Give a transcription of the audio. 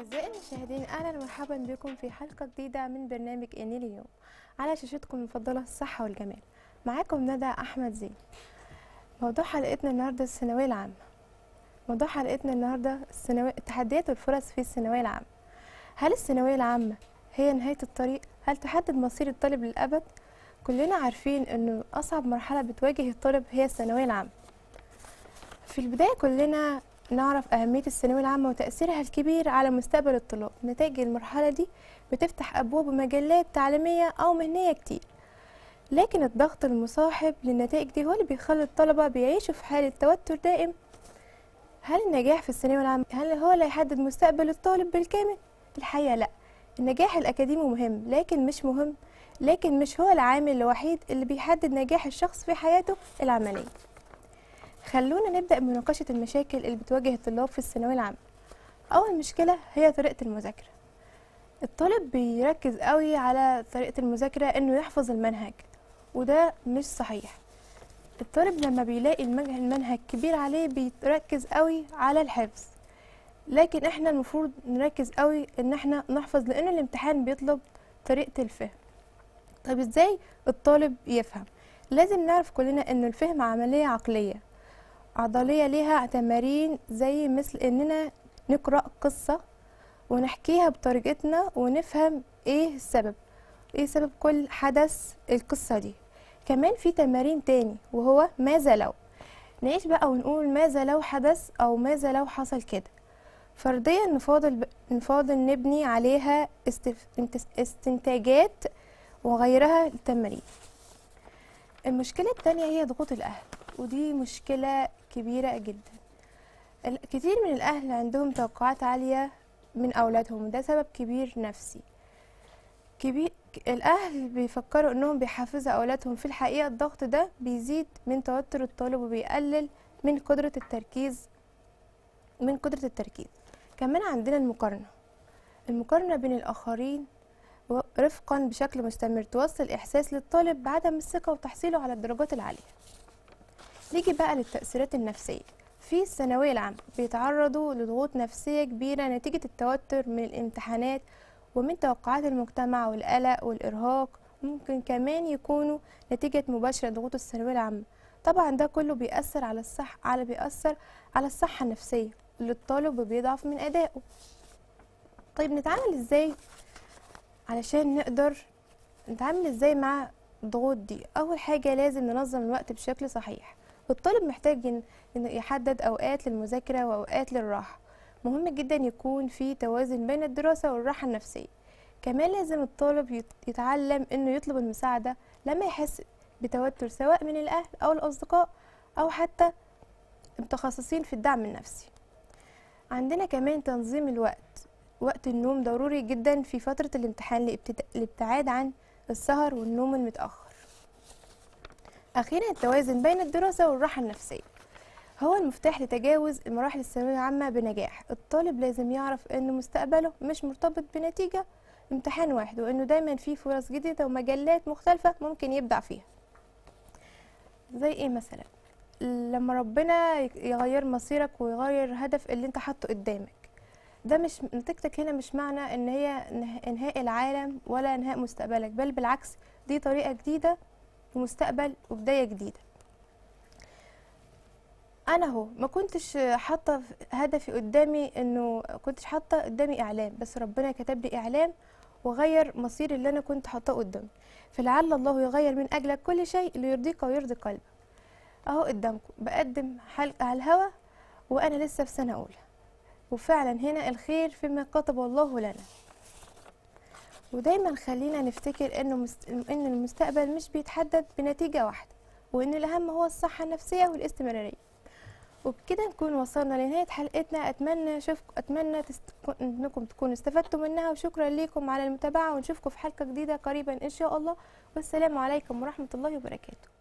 أعزائي المشاهدين أهلا ومرحبا بكم في حلقة جديدة من برنامج إني اليوم على شاشتكم المفضلة الصحة والجمال معاكم ندى أحمد زين موضوع حلقتنا النهاردة الثانوية العامة موضوع حلقتنا النهاردة الثانوية التحديات والفرص في الثانوية العامة هل الثانوية العامة هي نهاية الطريق؟ هل تحدد مصير الطالب للأبد؟ كلنا عارفين إنه أصعب مرحلة بتواجه الطالب هي الثانوية العامة في البداية كلنا نعرف أهمية الثانوية العامة وتأثيرها الكبير على مستقبل الطلاب نتائج المرحلة دي بتفتح أبواب مجلات تعليمية أو مهنية كتير لكن الضغط المصاحب للنتائج دي هو اللي بيخلي الطلبة بيعيشوا في حالة توتر دائم هل النجاح في الثانوية العامة هل هو اللي هيحدد مستقبل الطالب بالكامل؟ الحقيقة لأ النجاح الأكاديمي مهم لكن مش مهم لكن مش هو العامل الوحيد اللي بيحدد نجاح الشخص في حياته العملية خلونا نبدأ بمناقشة المشاكل اللي بتواجه الطلاب في الثانوية العامة أول مشكلة هي طريقة المذاكرة الطالب بيركز قوي على طريقة المذاكرة إنه يحفظ المنهج وده مش صحيح الطالب لما بيلاقي المنهج المنهج كبير عليه بيركز قوي على الحفظ لكن احنا المفروض نركز قوي ان احنا نحفظ لان الامتحان بيطلب طريقة الفهم طب ازاي الطالب يفهم لازم نعرف كلنا ان الفهم عملية عقلية عضلية ليها تمارين زي مثل اننا نقرأ قصة ونحكيها بطريقتنا ونفهم ايه السبب ايه سبب كل حدث القصة دي كمان في تمارين تاني وهو ماذا لو نعيش بقى ونقول ماذا لو حدث او ماذا لو حصل كده فرضيا نفاضل نفاضل نبني عليها استف... استنتاجات وغيرها التمارين المشكلة التانية هي ضغوط الأهل ودي مشكلة كبيرة جدا كتير من الأهل عندهم توقعات عالية من أولادهم وده سبب كبير نفسي كبير الأهل بيفكروا إنهم بيحفزوا أولادهم في الحقيقة الضغط ده بيزيد من توتر الطالب وبيقلل من قدرة التركيز من قدرة التركيز كمان عندنا المقارنة المقارنة بين الآخرين رفقا بشكل مستمر توصل إحساس للطالب بعدم الثقة وتحصيله على الدرجات العالية نيجي بقى للتأثيرات النفسية في الثانوية العامة بيتعرضوا لضغوط نفسية كبيرة نتيجة التوتر من الامتحانات ومن توقعات المجتمع والقلق والإرهاق ممكن كمان يكونوا نتيجة مباشرة ضغوط الثانوية العامة طبعا ده كله بيأثر على الصح على بيأثر على الصحة النفسية اللي الطالب بيضعف من أدائه طيب نتعامل ازاي علشان نقدر نتعامل ازاي مع الضغوط دي اول حاجه لازم ننظم الوقت بشكل صحيح الطالب محتاج ان يحدد اوقات للمذاكره واوقات للراحه مهم جدا يكون في توازن بين الدراسه والراحه النفسيه كمان لازم الطالب يتعلم انه يطلب المساعده لما يحس بتوتر سواء من الاهل او الاصدقاء او حتى متخصصين في الدعم النفسي عندنا كمان تنظيم الوقت وقت النوم ضروري جدا في فترة الامتحان للابتعاد عن السهر والنوم المتأخر أخيرا التوازن بين الدراسة والراحة النفسية هو المفتاح لتجاوز المراحل الثانوية العامة بنجاح الطالب لازم يعرف أن مستقبله مش مرتبط بنتيجة امتحان واحد وأنه دايما في فرص جديدة ومجالات مختلفة ممكن يبدع فيها زي ايه مثلا لما ربنا يغير مصيرك ويغير الهدف اللي انت حاطه قدامك ده مش نتيجتك هنا مش معنى ان هي انهاء العالم ولا انهاء مستقبلك بل بالعكس دي طريقه جديده ومستقبل وبدايه جديده انا اهو ما كنتش حاطه هدفي قدامي انه كنتش حاطه قدامي اعلام بس ربنا كتب لي اعلام وغير مصير اللي انا كنت حاطاه قدامي فلعل الله يغير من اجلك كل شيء ليرضيك ويرضي قلبك اهو قدامكم بقدم حلقه على الهوا وانا لسه في سنه اولى وفعلا هنا الخير فيما كتب الله لنا ودايما خلينا نفتكر انه مست... ان المستقبل مش بيتحدد بنتيجه واحده وان الاهم هو الصحه النفسيه والاستمراريه وبكده نكون وصلنا لنهايه حلقتنا اتمنى اشوفكم اتمنى تست... انكم تكونوا استفدتم منها وشكرا لكم على المتابعه ونشوفكم في حلقه جديده قريبا ان شاء الله والسلام عليكم ورحمه الله وبركاته